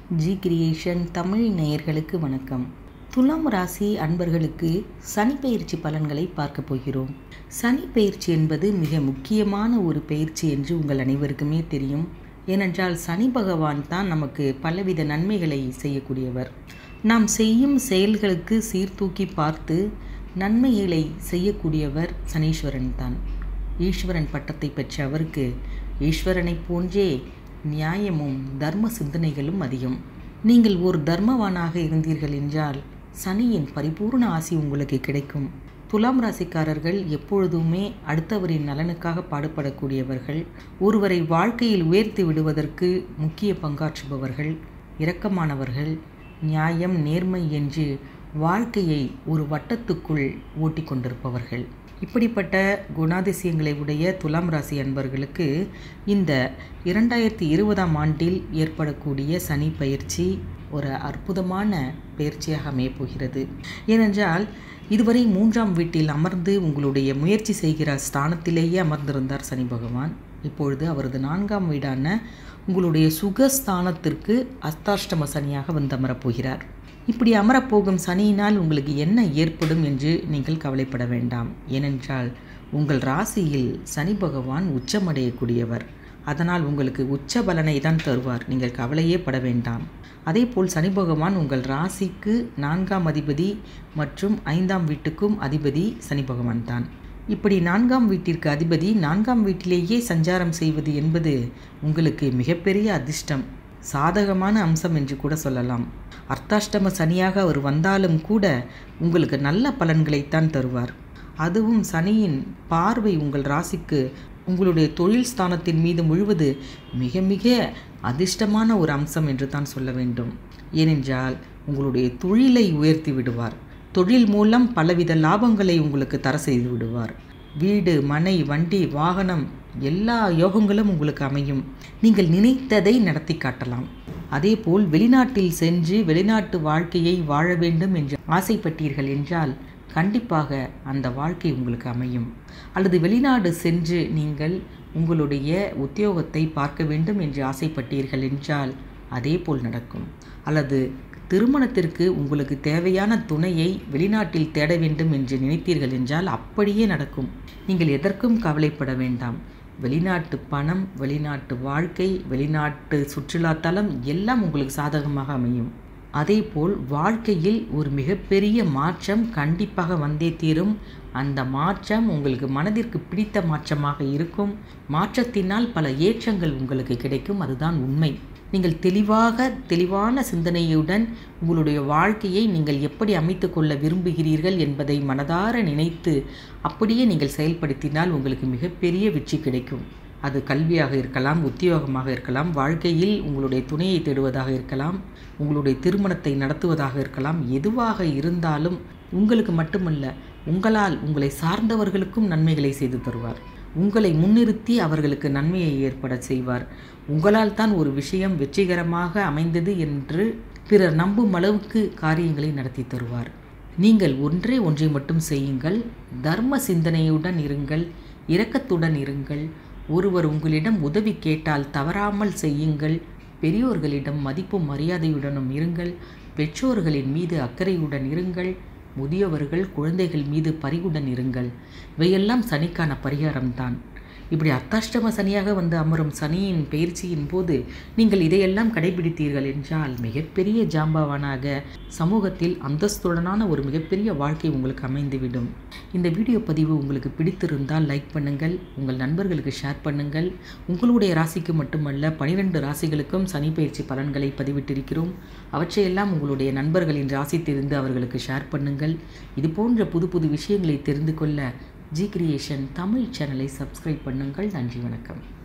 G creation Tamil நேயர்களுக்கு வணக்கம் துலாம் ராசி அன்பர்களுக்கு சனி பயிற்சி பலன்களை பார்க்க போகிறோம் சனி பயிற்சி என்பது மிக முக்கியமான ஒரு பயிற்சி என்று உங்கள் அனைவருக்குமே தெரியும் ஏனென்றால் சனி பகவான் தான் நமக்கு பலவித நன்மைகளை செய்யக்கூடியவர் நாம் செய்யும் செயல்களுக்கு சீர்தூக்கி பார்த்து நன்மைகளை செய்யக்கூடியவர் சனீஸ்வரன் தான் ஈஸ்வரன் பட்டத்தை பெற்ற அவருக்கு ஈஸ்வரனைப் போன்றே நியாயமும் தர்ம சிந்தனைகளும் அதிகம் நீங்கள் ஒரு தர்மவானாக இருந்தீர்கள் என்றால் சனியின் பரிபூர்ண ஆசி உங்களுக்கு கிடைக்கும் துலாம் ராசிக்காரர்கள் எப்பொழுதுமே அடுத்தவரின் நலனுக்காக பாடுபடக்கூடியவர்கள் ஒருவரை வாழ்க்கையில் உயர்த்தி விடுவதற்கு முக்கிய பங்காற்றுபவர்கள் இரக்கமானவர்கள் நியாயம் நேர்மை என்று வாழ்க்கையை ஒரு வட்டத்துக்குள் ஓட்டி கொண்டிருப்பவர்கள் இப்படிப்பட்ட குணாதிசயங்களை உடைய துலாம் ராசி அன்பர்களுக்கு இந்த இரண்டாயிரத்தி இருபதாம் ஆண்டில் ஏற்படக்கூடிய சனி பயிற்சி ஒரு அற்புதமான பயிற்சியாக அமையப் போகிறது ஏனென்றால் இதுவரை மூன்றாம் வீட்டில் அமர்ந்து உங்களுடைய முயற்சி செய்கிற ஸ்தானத்திலேயே அமர்ந்திருந்தார் சனி பகவான் இப்பொழுது அவரது நான்காம் வீடான உங்களுடைய சுகஸ்தானத்திற்கு அஸ்தாஷ்டம சனியாக வந்து அமரப்போகிறார் இப்படி அமரப்போகும் சனியினால் உங்களுக்கு என்ன ஏற்படும் என்று நீங்கள் கவலைப்பட வேண்டாம் ஏனென்றால் உங்கள் ராசியில் சனி பகவான் உச்சமடையக்கூடியவர் அதனால் உங்களுக்கு உச்ச பலனை தான் தருவார் நீங்கள் கவலையே பட வேண்டாம் அதேபோல் சனி பகவான் உங்கள் ராசிக்கு நான்காம் அதிபதி மற்றும் ஐந்தாம் வீட்டுக்கும் அதிபதி சனி பகவான் தான் இப்படி நான்காம் வீட்டிற்கு அதிபதி நான்காம் வீட்டிலேயே சஞ்சாரம் செய்வது என்பது உங்களுக்கு மிகப்பெரிய அதிர்ஷ்டம் சாதகமான அம்சம் என்று கூட சொல்லலாம் அர்த்தாஷ்டம சனியாக அவர் வந்தாலும் கூட உங்களுக்கு நல்ல பலன்களைத்தான் தருவார் அதுவும் சனியின் பார்வை உங்கள் ராசிக்கு உங்களுடைய தொழில் ஸ்தானத்தின் மீது முழுவது மிக மிக அதிர்ஷ்டமான ஒரு அம்சம் என்று தான் சொல்ல வேண்டும் ஏனென்றால் உங்களுடைய தொழிலை உயர்த்தி விடுவார் தொழில் மூலம் பலவித லாபங்களை உங்களுக்கு தர செய்து விடுவார் வீடு மனை வண்டி வாகனம் எல்லா யோகங்களும் உங்களுக்கு அமையும் நீங்கள் நினைத்ததை நடத்தி காட்டலாம் அதேபோல் வெளிநாட்டில் சென்று வெளிநாட்டு வாழ்க்கையை வாழ வேண்டும் என்று ஆசைப்பட்டீர்கள் என்றால் கண்டிப்பாக அந்த வாழ்க்கை உங்களுக்கு அமையும் அல்லது வெளிநாடு சென்று நீங்கள் உங்களுடைய உத்தியோகத்தை பார்க்க வேண்டும் என்று ஆசைப்பட்டீர்கள் என்றால் அதே போல் நடக்கும் அல்லது திருமணத்திற்கு உங்களுக்கு தேவையான துணையை வெளிநாட்டில் தேட வேண்டும் என்று நினைத்தீர்கள் என்றால் அப்படியே நடக்கும் நீங்கள் எதற்கும் கவலைப்பட வேண்டாம் வெளிநாட்டு பணம் வெளிநாட்டு வாழ்க்கை வெளிநாட்டு சுற்றுலாத்தலம் எல்லாம் உங்களுக்கு சாதகமாக அமையும் அதேபோல் வாழ்க்கையில் ஒரு மிகப்பெரிய மாற்றம் கண்டிப்பாக வந்தே தீரும் அந்த மாற்றம் உங்களுக்கு மனதிற்கு பிடித்த மாற்றமாக இருக்கும் மாற்றத்தினால் பல ஏற்றங்கள் உங்களுக்கு கிடைக்கும் அதுதான் உண்மை நீங்கள் தெளிவாக தெளிவான சிந்தனையுடன் உங்களுடைய வாழ்க்கையை நீங்கள் எப்படி அமைத்து கொள்ள விரும்புகிறீர்கள் என்பதை மனதார நினைத்து அப்படியே நீங்கள் செயல்படுத்தினால் உங்களுக்கு மிகப்பெரிய வெற்றி கிடைக்கும் அது கல்வியாக இருக்கலாம் உத்தியோகமாக இருக்கலாம் வாழ்க்கையில் உங்களுடைய துணையை தேடுவதாக இருக்கலாம் உங்களுடைய திருமணத்தை நடத்துவதாக இருக்கலாம் எதுவாக இருந்தாலும் உங்களுக்கு மட்டுமல்ல உங்களால் உங்களை சார்ந்தவர்களுக்கும் நன்மைகளை செய்து தருவார் உங்களை முன்னிறுத்தி அவர்களுக்கு நன்மையை ஏற்பட செய்வார் உங்களால் தான் ஒரு விஷயம் வெற்றிகரமாக அமைந்தது என்று பிறர் நம்பும் அளவுக்கு காரியங்களை நடத்தி தருவார் நீங்கள் ஒன்றே ஒன்றை மட்டும் செய்யுங்கள் தர்ம சிந்தனையுடன் இருங்கள் இரக்கத்துடன் இருங்கள் ஒருவர் உங்களிடம் உதவி கேட்டால் தவறாமல் செய்யுங்கள் பெரியோர்களிடம் மதிப்பும் மரியாதையுடனும் இருங்கள் பெற்றோர்களின் மீது அக்கறையுடன் இருங்கள் முதியவர்கள் குழந்தைகள் மீது பரிவுடன் இருங்கள் இவையெல்லாம் சனிக்கான பரிகாரம்தான் இப்படி அர்த்தாஷ்டம சனியாக வந்து அமரும் சனியின் பயிற்சியின் போது நீங்கள் இதையெல்லாம் கடைபிடித்தீர்கள் என்றால் மிகப்பெரிய ஜாம்பவானாக சமூகத்தில் அந்தஸ்துடனான ஒரு மிகப்பெரிய வாழ்க்கை உங்களுக்கு அமைந்துவிடும் இந்த வீடியோ பதிவு உங்களுக்கு பிடித்திருந்தால் லைக் பண்ணுங்கள் உங்கள் நண்பர்களுக்கு ஷேர் பண்ணுங்கள் உங்களுடைய ராசிக்கு மட்டுமல்ல பனிரெண்டு ராசிகளுக்கும் சனி பயிற்சி பலன்களை பதிவிட்டிருக்கிறோம் அவற்றையெல்லாம் உங்களுடைய நண்பர்களின் ராசி தெரிந்து அவர்களுக்கு ஷேர் பண்ணுங்கள் இது போன்ற புது புது விஷயங்களை தெரிந்து கொள்ள ஜி கிரியேஷன் தமிழ் சேனலை சப்ஸ்கிரைப் பண்ணுங்கள் நன்றி வணக்கம்